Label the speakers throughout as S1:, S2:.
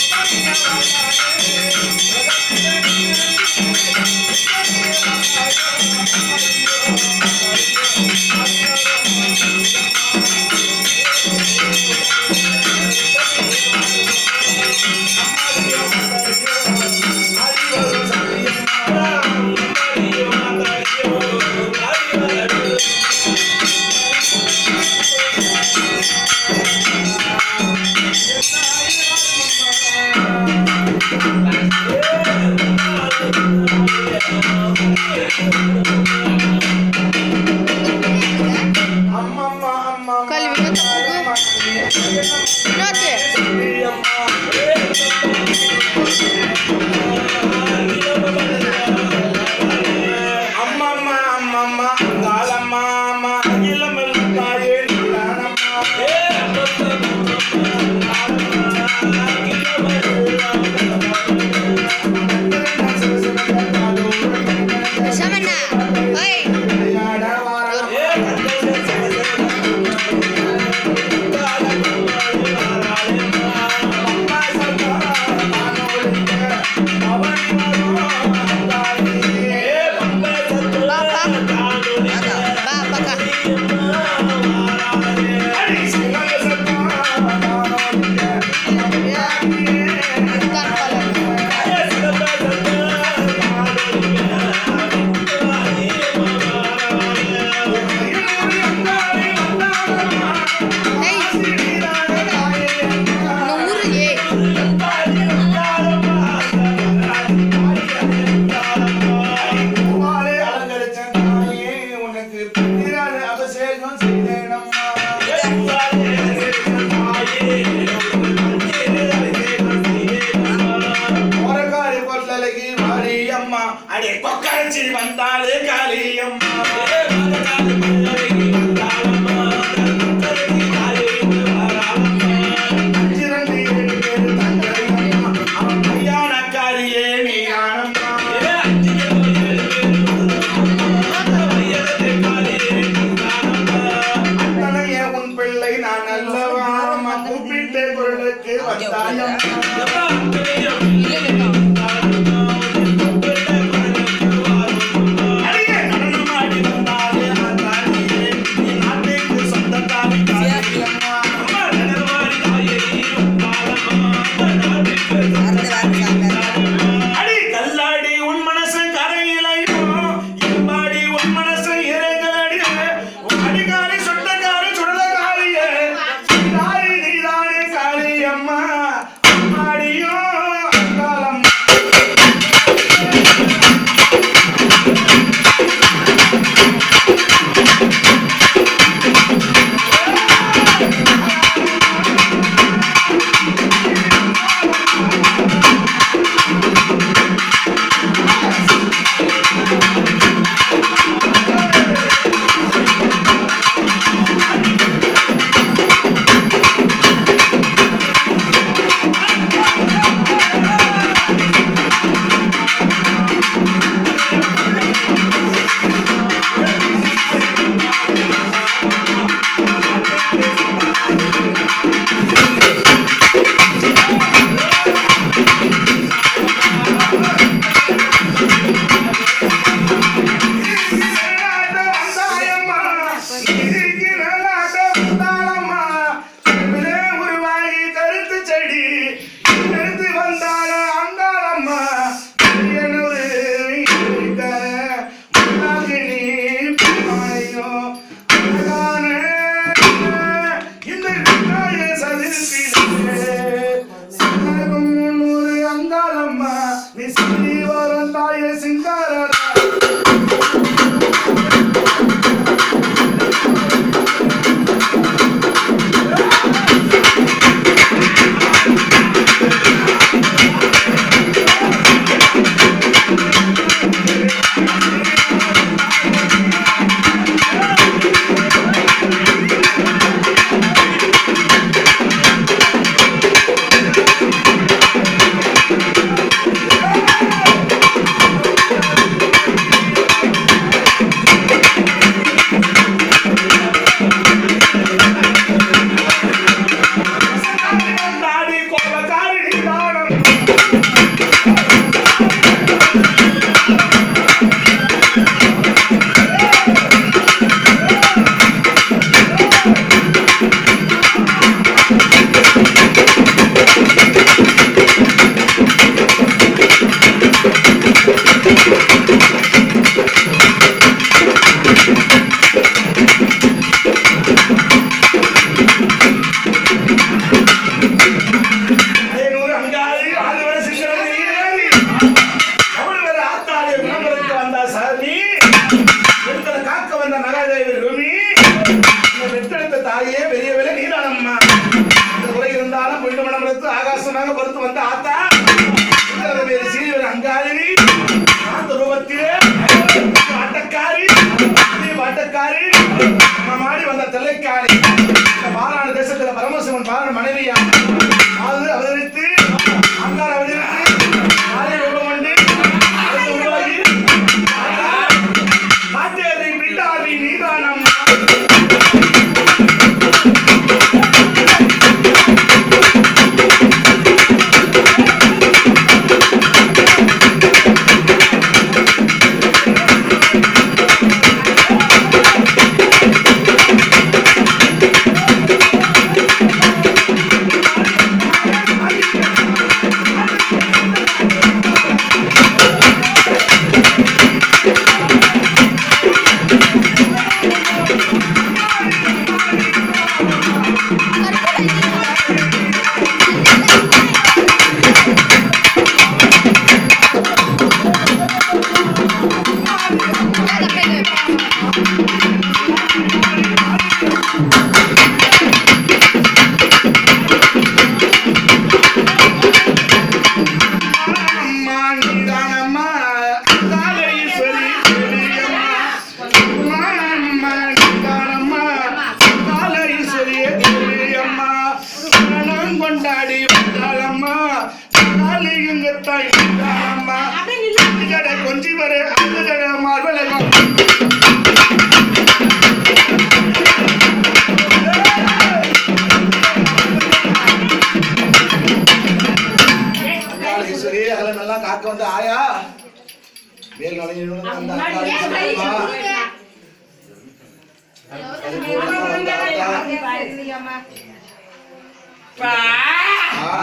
S1: கல்வி என்னது
S2: அம்மம்மா அம்மம்மா காலம்மா அம்மா அகிலமல் தாயே நீதானம்மா
S1: சமண்ணா ஓய் பா பக்கா இதுதான் பலன் ஏய் நூறு ஏய்
S2: அபிஷேகம் செய்தேனம்மா மொரகாரி கொல்லலகி மாரியம்மா அடே கொக்கரச்சி வந்தாலே காளியம்மா அஞ்சிரண்டு ஏழு பேரு தங்கரியம்மா அவன் கல்யாணக்காரியே நீ ஆனம்மா அத்தனைய உன் பிள்ளை நான் அல்லவா அம்மா கூப்பிட்டே குரலுக்கு வந்தாயம்மா அடியே நடனமாடி வந்தாலே ஆத்தாடியே நீ நாட்டுக்கு சொந்தக்காரி காளியம்மா அம்மா நடனமாடி தாயே அடி கல்லாடி உன் மனசு கரையிலையோ இரும்பாடி உன் மனசு இறைகளடி உன் அடிக்காரி சொட்டக்காரி சுடலக்காரியே நீதானே நீதானே காளி அம்மா அம்மாடியோ அலங்காரி இந்த பாராள தேசத்துல பரமசிவன் பாராள மனைவியா அது அவதரித்து அங்கார அவதரித்து நாளை ரூபம் கொண்டு அடுத்து உருவாகி மாத்தேரி பிள்ளாரி நீதானம் அம்மா நீதானம்மா காலேஸ்வரி தேவியம்மா அம்மா நீதானம்மா காலேஸ்வரி தேவியம்மா மனம் கொண்டாடி வந்தாளம்மா காலி எங்க தாய் நீதானம்மா கடை கொஞ்சி வர அந்த கடை மார்பலகம் அங்காளீஸ்வரி அதில் நல்லா காக்க வந்து ஆயா வேல் நுழைஞ்சு அந்த அங்காளீஸ்வரம்மா. அது கூட வந்து ஆத்தா. ஆ,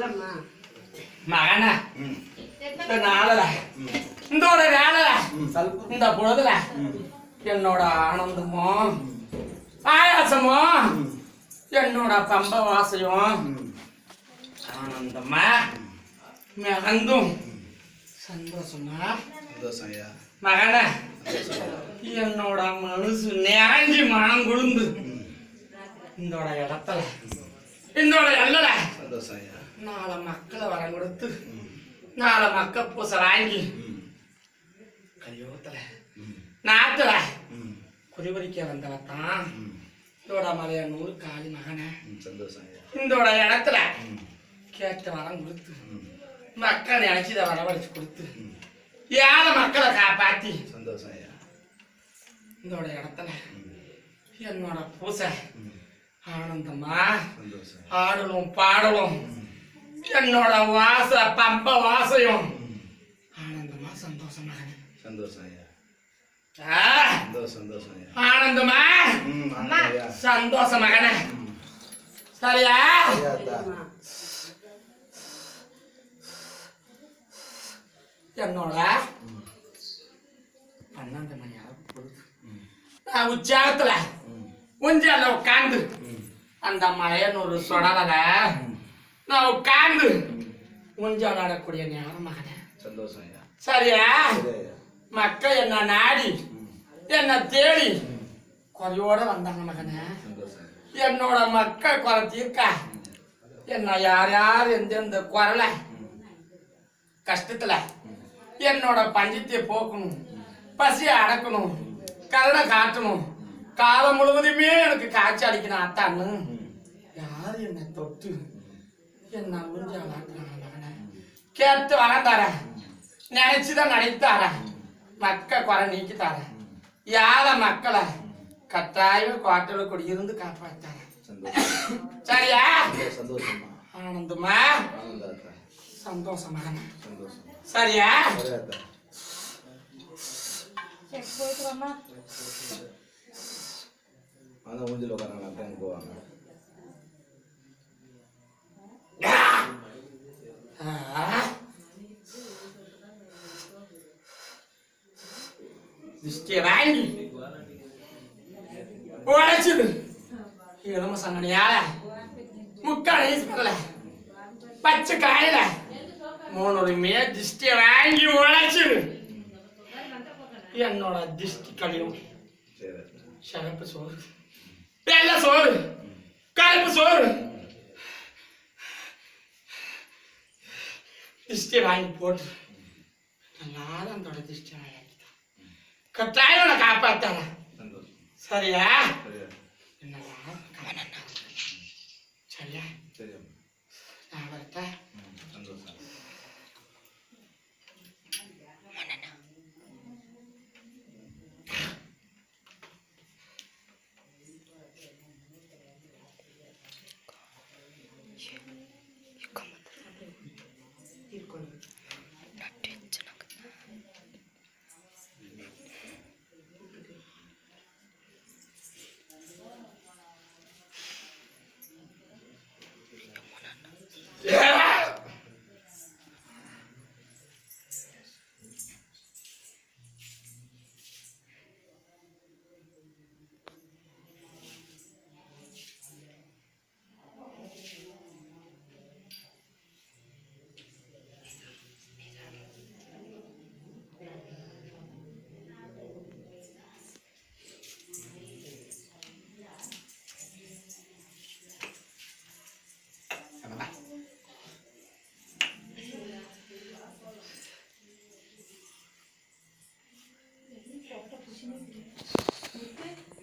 S3: மகன
S2: ம்,
S3: இந்த நாளில் இந்த ஒரு வேலையில் இந்த பொழுதுல என்னோட ஆனந்தமும் ஆயாசமும் என்னோட பம்ப வாசையும்
S2: ம்.
S3: ஆனந்தமா மிகந்தும் சந்தோஷமா
S2: சந்தோஷம் ஐயா
S3: மகன
S2: சந்தோஷம் ஐயா.
S3: என்னோட மனசு நேஞ்சி மனம் குழுந்து
S2: ம்,
S3: இந்தோட இடத்துல இந்தோட எல்லல
S2: சந்தோஷம் ஐயா
S3: நாலு மக்களை வரம் கொடுத்து
S2: ம்,
S3: நாலு மக்க பூசை வாங்கி
S2: ம்,
S3: கலியோகத்துல
S2: ம்,
S3: நாட்டுல
S2: ம்,
S3: குறிவரிக்க வந்தவ தான்
S2: ம்,
S3: இதோட மலையனூர் காளி மகனை
S2: ம், சந்தோஷம் ஐயா
S3: இந்தோட இடத்துல
S2: ம்,
S3: கேட்ட வரம் கொடுத்து
S2: ம்,
S3: மக்கள் நினைச்சத வரவழைச்சு கொடுத்து
S2: ம்,
S3: ஏழை மக்களை காப்பாத்தி
S2: சந்தோஷம் ஐயா
S3: இதோட இடத்துல
S2: ம்,
S3: என்னோட பூசை
S2: ம்,
S3: ஆனந்தமா
S2: சந்தோஷம்
S3: ஆடலும் பாடலும் என்னோட வாச பம்ப வாசையும்
S2: ம்,
S3: ஆனந்தமா சந்தோஷமா
S2: சந்தோஷம் ஐயா
S3: ஆ,
S2: சந்தோஷம் சந்தோஷம் ஐயா
S3: ஆனந்தமா
S2: ம், ஆமாம் ஐயா
S3: சந்தோஷ மகனே
S2: ம்,
S3: சரியா
S2: ஐயா அத்தா.
S3: என்னோட பன்னெண்டு மணி அளவு பொழுது
S2: ம்,
S3: நான் உச்சாரத்துல
S2: ம்,
S3: ஊஞ்சால உட்காந்து
S2: ம்,
S3: அந்த மலையனூர் சொடல நான் உட்காந்து ஊஞ்சால் ஆடக்கூடிய நேரம் மகனே
S2: சந்தோஷம் ஐயா
S3: சரியா
S2: சரி ஐயா
S3: மக்கள் என்ன நாடி
S2: ம்,
S3: என்ன தேடி குறையோட வந்தாங்க மகனே
S2: சந்தோஷம் ஐயா.
S3: என்னோட மக்கள் குறை தீர்க்க என்ன யார் யார் எந்தெந்த குரலை கஷ்டத்துல என்னோட பஞ்சத்தை போக்கணும் பசியை அடக்கணும் கருணை காட்டணும் காலம் முழுவதுமே எனக்கு காய்ச்சி அடிக்கணும் அத்தான்னு
S2: ம்,
S3: யார் என்னை தொட்டு என்ன ஊஞ்சாலாக்குறாங்க மகனே கேட்டு வளர்ந்தார நினைச்சுதான் நினைத்தார மக்க குறை நீக்கித்தார யார மக்களை கட்டாயம் கோட்டையில குடியிருந்து காப்பாத்தார
S2: சந்தோஷம்
S3: சரியா
S2: சந்தோஷமா
S3: ஆனந்தமா
S2: ஆனந்தா அத்தா.
S3: சந்தோஷம் மகனே
S2: சந்தோஷம்
S3: சரியா
S2: சரி அத்தா. அதான் ஊஞ்சல் உட்காராங்க அத்தா இங்க போவாங்க
S3: ஆ. திருஷ்டியை வாங்கி உழைச்சிடு இளம சங்கடியால முக்கால் ஈஸ்வரில் பச்சை காயில மூணு மே திருஷ்டியை வாங்கி உழைச்சிடு என்னோட திருஷ்டி கழியும்
S2: சரி அத்தா.
S3: சிறப்பு சோறு வெள்ளை சோறு கருப்பு சோறு திருஷ்டி வாங்கி போட்டு எல்லாரும் அந்த திருஷ்டி வாங்கி கட்டாயம் உன்னை காப்பாத்தார
S2: சந்தோஷம்
S3: சரியா
S2: சரி அத்தா.
S3: என்ன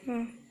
S1: ம்